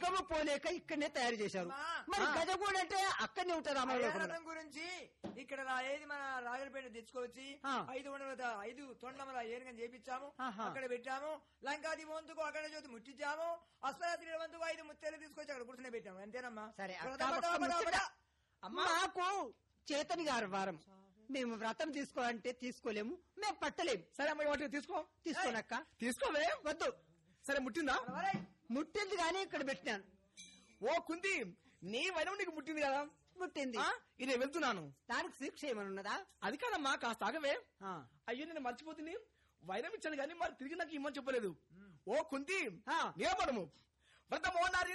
స్వర్గము పోలేక ఇక్కడనే తయారు చేశారు అమ్మా. మరి ఆ. గజగూడ అంటే అక్కడనే ఉంటారు రామలోకంలో అయ్యారథం గురించి ఇక్కడ రా- ఏది మన రాజులపేట తెచ్చుకోవచ్చి ఆ. ఐదు వందల ఐదు తొండముల ఏనుగని చేపించాము ఆహా. అక్కడ పెట్టాము లంకాది వంతుకు అక్కడ జ్యోతి ముట్టించాము అస్త్రాత్రి వంతుకు ఐదు ముత్తేలు తీసుకొచ్చి అక్కడ కూర్చుని పెట్టాము అంతేనమ్మా సరే అక్క, పద, పద, ఒక్క పద, ముచ్చట. పద. మాకు చేతని గారు వారం మేము వ్రతం తీసుకోవాలంటే తీసుకోలేము మేము పట్టలేము సరే అమ్మ వాటిని తీసుకో తీసుకోనక్క తీసుకోవే వద్దు సరే ముట్టిందా ఒరేయ్, ముట్టింది కానీ ఇక్కడ పెట్టినాను ఓ కుంతి నీ వైరం నీకు ముట్టింది కదా ముట్టింది ఆ? ఇది నేను వెళ్తున్నాను దానికి శిక్ష ఏమైనా ఉన్నదా అది కాదమ్మా కాస్త ఆగవే ఆ. అయ్యో నేను మర్చిపోతుంది వైరం ఇచ్చాను కానీ మరి తిరిగి నాకు ఇమ్మని చెప్పలేదు ఓ కుంతి ఆ. నిలబడము వ్రతమో నారి